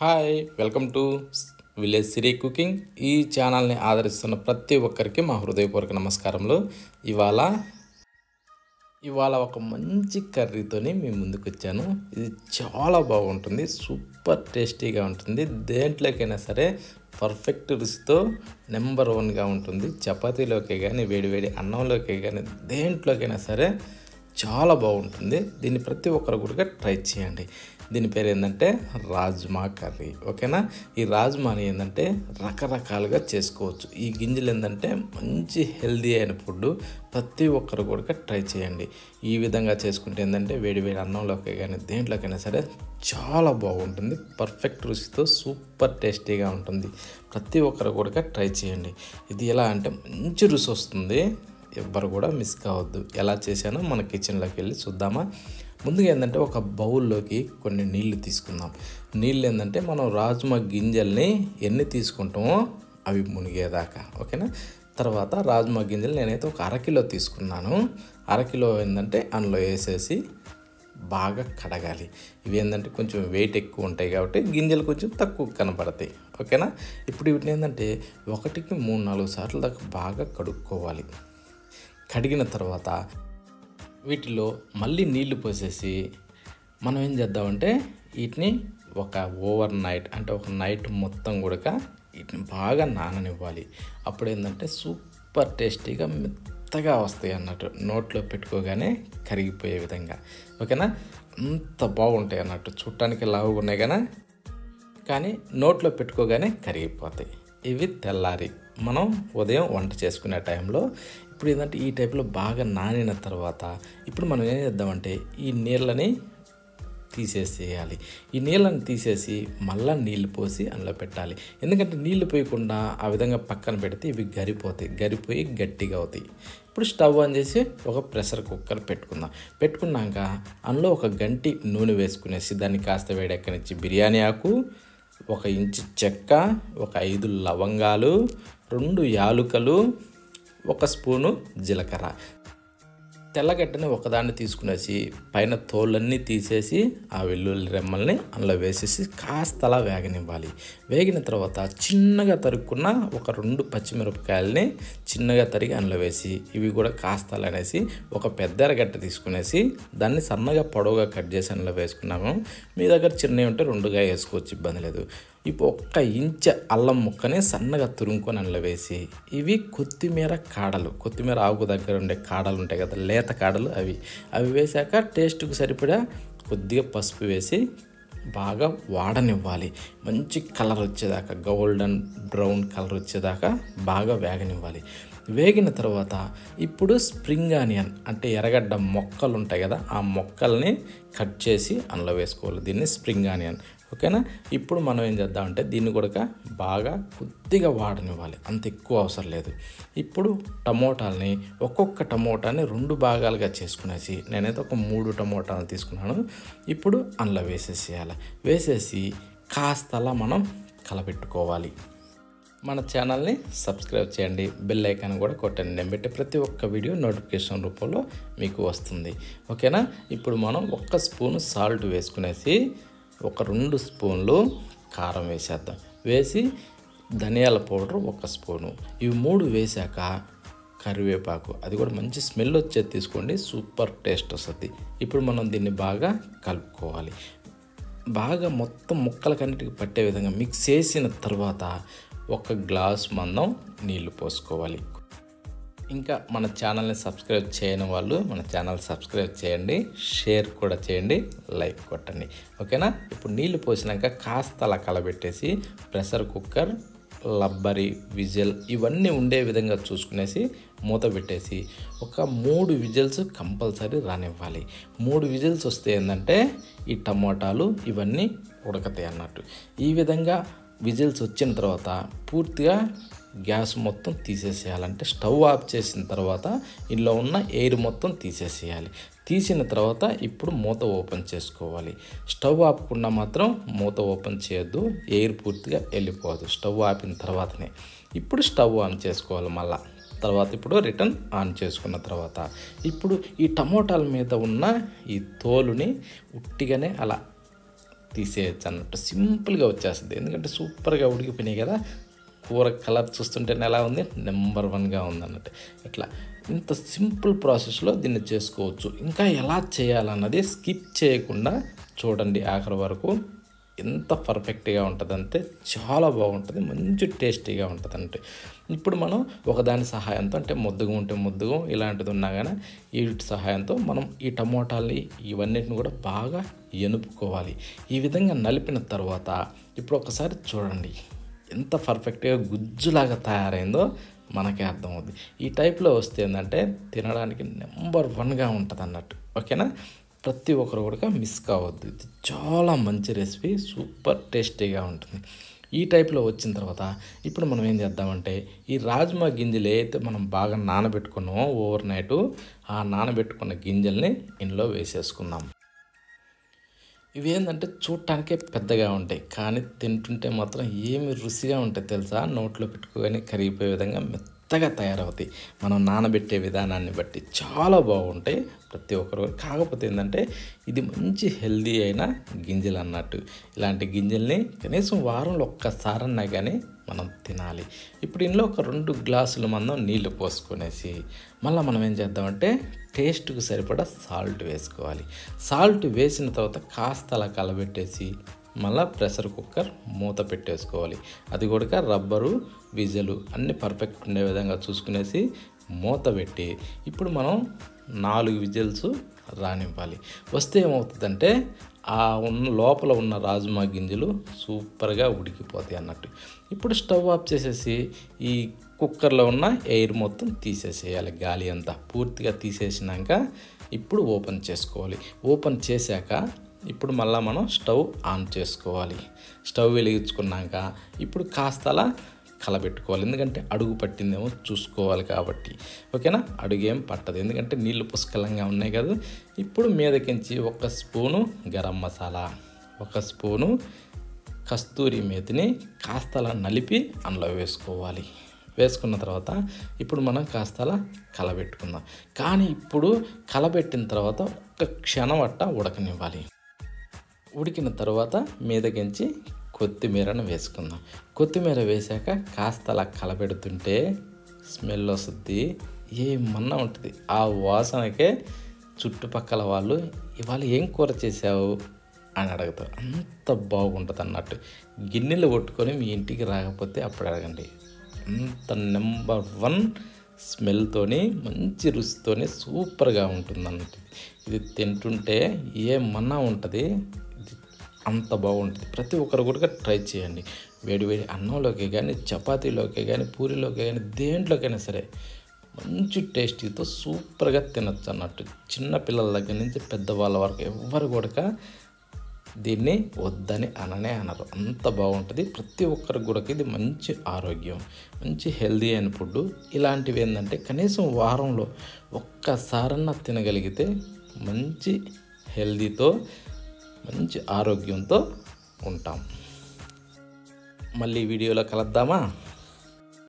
hi welcome to village Siri cooking ఈ ఛానల్ని ఆదరిస్తున్న ప్రతి ఒక్కరికి మా హృదయపూర్వక నమస్కారములు ఇవాళ ఇవాళ ఒక మంచి కర్రీతోని మీ ముందుకు వచ్చాను ఇది చాలా బాగుంటుంది సూపర్ టేస్టీగా ఉంటుంది దేంట్లోకైనా సరే పర్ఫెక్ట్ రుచితో నెంబర్ వన్గా ఉంటుంది చపాతీలోకే కానీ వేడివేడి అన్నంలోకే కానీ దేంట్లోకైనా సరే చాలా బాగుంటుంది దీన్ని ప్రతి ఒక్కరు కూడా ట్రై చేయండి దీని పేరు ఏంటంటే రాజ్మా కర్రీ ఓకేనా ఈ రాజ్మాని ఏంటంటే రకరకాలుగా చేసుకోవచ్చు ఈ గింజలు ఏంటంటే మంచి హెల్దీ అయిన ఫుడ్ ప్రతి ఒక్కరు కూడా ట్రై చేయండి ఈ విధంగా చేసుకుంటే ఏంటంటే వేడి వేడి అన్నంలోకి కానీ దేంట్లోకైనా సరే చాలా బాగుంటుంది పర్ఫెక్ట్ రుచితో సూపర్ టేస్టీగా ఉంటుంది ప్రతి ఒక్కరు కూడా ట్రై చేయండి ఇది ఎలా అంటే మంచి రుచి వస్తుంది ఎవ్వరు కూడా మిస్ కావద్దు ఎలా చేశానో మన కిచెన్లోకి వెళ్ళి చూద్దామా ముందుగా ఏంటంటే ఒక బౌల్లోకి కొన్ని నీళ్లు తీసుకుందాం నీళ్ళు ఏంటంటే మనం రాజ్మా గింజల్ని ఎన్ని తీసుకుంటామో అవి మునిగేదాకా ఓకేనా తర్వాత రాజ్మా గింజలు నేనైతే ఒక అరకిలో తీసుకున్నాను అరకిలో ఏంటంటే అందులో వేసేసి బాగా కడగాలి ఇవి ఏంటంటే కొంచెం వెయిట్ ఎక్కువ ఉంటాయి కాబట్టి గింజలు కొంచెం తక్కువ కనపడతాయి ఓకేనా ఇప్పుడు వీటిని ఏంటంటే ఒకటికి మూడు నాలుగు సార్లు దాకా బాగా కడుక్కోవాలి కడిగిన తర్వాత వీటిలో మళ్ళీ నీళ్లు పోసేసి మనం ఏం చేద్దామంటే వీటిని ఒక ఓవర్ నైట్ అంటే ఒక నైట్ మొత్తం కూడా వీటిని బాగా నాననివ్వాలి అప్పుడు ఏంటంటే సూపర్ టేస్టీగా మెత్తగా వస్తాయి అన్నట్టు నోట్లో పెట్టుకోగానే కరిగిపోయే విధంగా ఓకేనా అంత బాగుంటాయి అన్నట్టు చూడటానికి లావుగా ఉన్నాయి కానీ కానీ నోట్లో పెట్టుకోగానే కరిగిపోతాయి ఇవి తెల్లారి మనం ఉదయం వంట చేసుకునే టైంలో ఇప్పుడు ఏంటంటే ఈ టైప్లో బాగా నానిన తర్వాత ఇప్పుడు మనం ఏం చేద్దామంటే ఈ నీళ్ళని తీసేసేయాలి ఈ నీళ్ళని తీసేసి మళ్ళీ నీళ్ళు పోసి అందులో పెట్టాలి ఎందుకంటే నీళ్లు పోయకుండా ఆ విధంగా పక్కన పెడితే ఇవి గరిపోతాయి గరిపోయి గట్టిగా అవుతాయి ఇప్పుడు స్టవ్ ఆన్ చేసి ఒక ప్రెషర్ కుక్కర్ పెట్టుకుందాం పెట్టుకున్నాక అందులో ఒక గంటి నూనె వేసుకునేసి దాన్ని కాస్త వేడెక్కనిచ్చి బిర్యానీ ఆకు ఒక ఇంచు చెక్క ఒక ఐదు లవంగాలు రెండు యాలుకలు ఒక స్పూను జీలకర్ర తెల్లగడ్డని ఒకదాన్ని తీసుకునేసి పైన తోళ్ళన్నీ తీసేసి ఆ వెల్లుల్లి రెమ్మల్ని అందులో వేసేసి కాస్త అలా వేగనివ్వాలి వేగిన తర్వాత చిన్నగా తరుక్కున్న ఒక రెండు పచ్చిమిరపకాయలని చిన్నగా తరిగి అందులో వేసి ఇవి కూడా కాస్త అనేసి ఒక పెద్ద ఎరగడ్డ తీసుకునేసి దాన్ని సన్నగా పొడవుగా కట్ చేసి అందులో వేసుకున్నాము మీ దగ్గర చిన్నవి ఉంటే రెండుగా వేసుకోవచ్చు ఇబ్బంది లేదు ఇప్పుడు ఒక్క ఇంచ అల్లం ముక్కని సన్నగా తురుముకొని అందులో వేసి ఇవి కొత్తిమీర కాడలు కొత్తిమీర ఆకు దగ్గర ఉండే కాడలు ఉంటాయి కదా లేత కాడలు అవి అవి వేసాక టేస్ట్కి సరిపడా కొద్దిగా పసుపు వేసి బాగా వాడనివ్వాలి మంచి కలర్ వచ్చేదాకా గోల్డెన్ బ్రౌన్ కలర్ వచ్చేదాకా బాగా వేగనివ్వాలి వేగిన తర్వాత ఇప్పుడు స్ప్రింగ్ ఆనియన్ అంటే ఎర్రగడ్డ మొక్కలు ఉంటాయి కదా ఆ మొక్కల్ని కట్ చేసి అందులో వేసుకోవాలి దీన్ని స్ప్రింగ్ ఆనియన్ ఓకేనా ఇప్పుడు మనం ఏం చేద్దామంటే దీన్ని కూడా బాగా కొద్దిగా వాడనివ్వాలి అంత ఎక్కువ అవసరం లేదు ఇప్పుడు టమోటాలని ఒక్కొక్క టమోటాని రెండు భాగాలుగా చేసుకునేసి నేనైతే ఒక మూడు టమోటాలు తీసుకున్నాను ఇప్పుడు అందులో వేసేసేయాలి వేసేసి కాస్త అలా మనం కలపెట్టుకోవాలి మన ఛానల్ని సబ్స్క్రైబ్ చేయండి బెల్ ఐకాన్ కూడా కొట్టండి నేను పెట్టే ప్రతి ఒక్క వీడియో నోటిఫికేషన్ రూపంలో మీకు వస్తుంది ఓకేనా ఇప్పుడు మనం ఒక్క స్పూన్ సాల్ట్ వేసుకునేసి ఒక రెండు స్పూన్లు కారం వేసేద్దాం వేసి ధనియాల పౌడర్ ఒక స్పూను ఇవి మూడు వేసాక కరివేపాకు అది కూడా మంచి స్మెల్ వచ్చేది తీసుకోండి సూపర్ టేస్ట్ వస్తుంది ఇప్పుడు మనం దీన్ని బాగా కలుపుకోవాలి బాగా మొత్తం ముక్కలకన్నిటికి పట్టే విధంగా మిక్స్ చేసిన తర్వాత ఒక గ్లాస్ మందం నీళ్లు పోసుకోవాలి ఇంకా మన ఛానల్ని సబ్స్క్రైబ్ చేయని వాళ్ళు మన ఛానల్ సబ్స్క్రైబ్ చేయండి షేర్ కూడా చేయండి లైక్ కొట్టండి ఓకేనా ఇప్పుడు నీళ్లు పోసినాక కాస్త అలా కలబెట్టేసి ప్రెషర్ కుక్కర్ లబ్బరి విజిల్ ఇవన్నీ ఉండే విధంగా చూసుకునేసి మూత పెట్టేసి ఒక మూడు విజిల్స్ కంపల్సరీ రానివ్వాలి మూడు విజిల్స్ వస్తే ఏంటంటే ఈ టమోటాలు ఇవన్నీ ఉడకతాయి అన్నట్టు ఈ విధంగా విజిల్స్ వచ్చిన తర్వాత పూర్తిగా గ్యాస్ మొత్తం తీసేసేయాలంటే స్టవ్ ఆఫ్ చేసిన తర్వాత ఇందులో ఉన్న ఎయిర్ మొత్తం తీసేసేయాలి తీసిన తర్వాత ఇప్పుడు మూత ఓపెన్ చేసుకోవాలి స్టవ్ ఆపకుండా మాత్రం మూత ఓపెన్ చేయొద్దు ఎయిర్ పూర్తిగా వెళ్ళిపోదు స్టవ్ ఆపిన తర్వాతనే ఇప్పుడు స్టవ్ ఆన్ చేసుకోవాలి మళ్ళా తర్వాత ఇప్పుడు రిటర్న్ ఆన్ చేసుకున్న తర్వాత ఇప్పుడు ఈ టమోటాల మీద ఉన్న ఈ తోలుని ఉట్టిగానే అలా తీసేయచ్చు అన్నట్టు సింపుల్గా వచ్చేస్తుంది ఎందుకంటే సూపర్గా ఉడికిపోయినాయి కదా కూర కలర్ చూస్తుంటేనే ఎలా ఉంది నెంబర్ వన్గా ఉంది అన్నట్టు ఇట్లా ఇంత సింపుల్ ప్రాసెస్లో దీన్ని చేసుకోవచ్చు ఇంకా ఎలా చేయాలన్నది స్కిప్ చేయకుండా చూడండి ఆఖరి వరకు ఎంత పర్ఫెక్ట్గా ఉంటుందంటే చాలా బాగుంటుంది మంచి టేస్టీగా ఉంటుంది అంటే ఇప్పుడు మనం ఒకదాని సహాయంతో అంటే ముద్దుగా ఉంటే ముద్దుగా ఇలాంటిది ఉన్నా కానీ వీటి సహాయంతో మనం ఈ టమోటాలని ఇవన్నిటిని కూడా బాగా ఎనుపుకోవాలి ఈ విధంగా నలిపిన తర్వాత ఇప్పుడు ఒకసారి చూడండి ఎంత పర్ఫెక్ట్గా గుజ్జులాగా తయారైందో మనకే అర్థమవుతుంది ఈ టైప్లో వస్తే ఏంటంటే తినడానికి నెంబర్ వన్గా ఉంటుంది అన్నట్టు ఓకేనా ప్రతి ఒక్కరు కూడా మిస్ కావద్దు ఇది చాలా మంచి రెసిపీ సూపర్ టేస్టీగా ఉంటుంది ఈ టైప్లో వచ్చిన తర్వాత ఇప్పుడు మనం ఏం చేద్దామంటే ఈ రాజ్మా గింజలు ఏదైతే మనం బాగా నానబెట్టుకున్నామో ఓవర్ నైట్ ఆ నానబెట్టుకున్న గింజల్ని ఇందులో వేసేసుకుందాం ఇవి ఏంటంటే చూడటానికే పెద్దగా ఉంటాయి కానీ తింటుంటే మాత్రం ఏమి రుచిగా ఉంటాయి తెలుసా నోట్లో పెట్టుకొని కరిగిపోయే విధంగా మెత్తగా తయారవుతాయి మనం నానబెట్టే విధానాన్ని బట్టి చాలా బాగుంటాయి ప్రతి ఒక్కరు కాకపోతే ఏంటంటే ఇది మంచి హెల్దీ అయిన గింజలు అన్నట్టు ఇలాంటి గింజల్ని కనీసం వారంలో ఒక్కసారన్నా కానీ మనం తినాలి ఇప్పుడు ఇందులో ఒక రెండు గ్లాసుల మందం నీళ్లు పోసుకొనేసి మళ్ళీ మనం ఏం చేద్దామంటే టేస్ట్కి సరిపడా సాల్ట్ వేసుకోవాలి సాల్ట్ వేసిన తర్వాత కాస్త అలా కలబెట్టేసి మళ్ళీ ప్రెషర్ కుక్కర్ మూత పెట్టేసుకోవాలి అది కూడా రబ్బరు విజలు అన్నీ పర్ఫెక్ట్ ఉండే విధంగా చూసుకునేసి మూత పెట్టి ఇప్పుడు మనం నాలుగు విజిల్స్ రానివ్వాలి వస్తే ఏమవుతుందంటే ఆ ఉన్న లోపల ఉన్న రాజ్మా గింజలు సూపర్గా ఉడికిపోతాయి అన్నట్టు ఇప్పుడు స్టవ్ ఆఫ్ చేసేసి ఈ కుక్కర్లో ఉన్న ఎయిర్ మొత్తం తీసేసేయాలి గాలి అంతా పూర్తిగా తీసేసినాక ఇప్పుడు ఓపెన్ చేసుకోవాలి ఓపెన్ చేశాక ఇప్పుడు మళ్ళీ మనం స్టవ్ ఆన్ చేసుకోవాలి స్టవ్ వెలిగించుకున్నాక ఇప్పుడు కాస్త అలా కలబెట్టుకోవాలి ఎందుకంటే అడుగు పట్టిందేమో చూసుకోవాలి కాబట్టి ఓకేనా అడుగు ఏం పట్టదు ఎందుకంటే నీళ్లు పుష్కలంగా ఉన్నాయి కదా ఇప్పుడు మీదకించి ఒక స్పూను గరం మసాలా ఒక స్పూను కస్తూరి మేతిని కాస్త అలా నలిపి అందులో వేసుకోవాలి వేసుకున్న తర్వాత ఇప్పుడు మనం కాస్త అలా కలబెట్టుకుందాం కానీ ఇప్పుడు కలబెట్టిన తర్వాత ఒక్క క్షణం అట్ట ఉడకనివ్వాలి ఉడికిన తర్వాత మీదకించి కొత్తిమీరను వేసుకుందాం కొత్తిమీర వేసాక కాస్త అలా కలబెడుతుంటే స్మెల్ వస్తుంది ఏమన్నా ఉంటుంది ఆ వాసనకే చుట్టుపక్కల వాళ్ళు ఇవాళ ఏం కూర చేసావు అని అడుగుతారు అంత బాగుంటుంది అన్నట్టు గిన్నెలు కొట్టుకొని మీ ఇంటికి రాకపోతే అప్పుడు అడగండి అంత నెంబర్ వన్ స్మెల్తోని మంచి రుచితోని సూపర్గా ఉంటుంది అన్నట్టు ఇది తింటుంటే ఏమన్నా ఉంటుంది ఇది అంత బాగుంటుంది ప్రతి ఒక్కరు కూడా ట్రై చేయండి వేడి వేడి అన్నంలోకి కానీ చపాతీలోకి కానీ పూరిలోకి కానీ దేంట్లోకైనా సరే మంచి టేస్టీతో సూపర్గా తినచ్చు అన్నట్టు చిన్న పిల్లల దగ్గర నుంచి పెద్దవాళ్ళ వరకు ఎవ్వరు కూడా దీన్ని వద్దని అననే అనరు అంత బాగుంటుంది ప్రతి ఒక్కరికి కూడా ఇది మంచి ఆరోగ్యం మంచి హెల్దీ అయిన ఫుడ్ ఇలాంటివి ఏంటంటే కనీసం వారంలో ఒక్కసారన్నా తినగలిగితే మంచి హెల్దీతో మంచి ఆరోగ్యంతో ఉంటాం మళ్ళీ వీడియోలో కలుద్దామా